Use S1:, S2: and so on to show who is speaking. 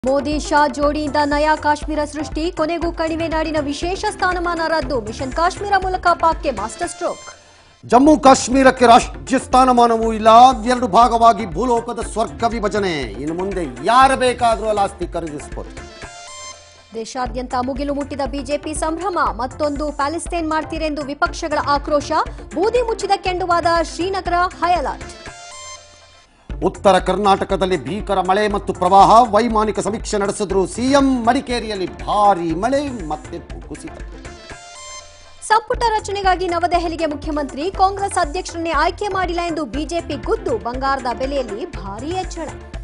S1: ಮೋದಿ ಶಾ ಜೋಡಿಯಿಂದ ನಯಾ ಕಾಶ್ಮೀರ ಸೃಷ್ಟಿ ಕೊನೆಗೂ ಕಣಿವೆ ನಾಡಿನ ವಿಶೇಷ ಸ್ಥಾನಮಾನ ರದ್ದು ಮಿಷನ್ ಕಾಶ್ಮೀರ ಮೂಲಕ ಪಾಕ್ಗೆ ಮಾಸ್ಟರ್ ಸ್ಟ್ರೋಕ್
S2: ಜಮ್ಮು ಕಾಶ್ಮೀರಕ್ಕೆ ರಾಷ್ಟ್ರೀಯ ಸ್ಥಾನಮಾನವೂ ಇಲ್ಲ ಎರಡು ಭಾಗವಾಗಿ ಭೂಲೋಕದ ಸ್ವರ್ಗ ವಿಭಜನೆ ಇನ್ನು ಮುಂದೆ ಯಾರು ಬೇಕಾದರೂ ಅಲ್ಲಿ ಆಸ್ತಿ ಖರೀದಿಸಬಹುದು
S1: ದೇಶಾದ್ಯಂತ ಮುಗಿಲು ಮುಟ್ಟಿದ ಬಿಜೆಪಿ ಸಂಭ್ರಮ ಮತ್ತೊಂದು ಪ್ಯಾಲೆಸ್ತೇನ್ ಮಾಡ್ತೀರೆಂದು ವಿಪಕ್ಷಗಳ ಆಕ್ರೋಶ ಬೂದಿ ಮುಚ್ಚಿದ ಕೆಂಡುವಾದ ಶ್ರೀನಗರ ಹೈಅಲರ್ಟ್
S2: ಉತ್ತರ ಕರ್ನಾಟಕದಲ್ಲಿ ಭೀಕರ ಮಳೆ ಮತ್ತು ಪ್ರವಾಹ ವೈಮಾನಿಕ ಸಮೀಕ್ಷೆ ನಡೆಸಿದ್ರು ಸಿಎಂ ಮಡಿಕೇರಿಯಲ್ಲಿ ಭಾರಿ ಮಳೆ ಮತ್ತೆ ಭೂಕುಸಿತ
S1: ಸಂಪುಟ ರಚನೆಗಾಗಿ ನವದೆಹಲಿಗೆ ಮುಖ್ಯಮಂತ್ರಿ ಕಾಂಗ್ರೆಸ್ ಅಧ್ಯಕ್ಷರನ್ನೇ ಆಯ್ಕೆ ಮಾಡಿಲ್ಲ ಎಂದು ಬಿಜೆಪಿ ಗುದ್ದು ಬಂಗಾರದ ಬೆಲೆಯಲ್ಲಿ ಭಾರೀ ಹೆಚ್ಚಳ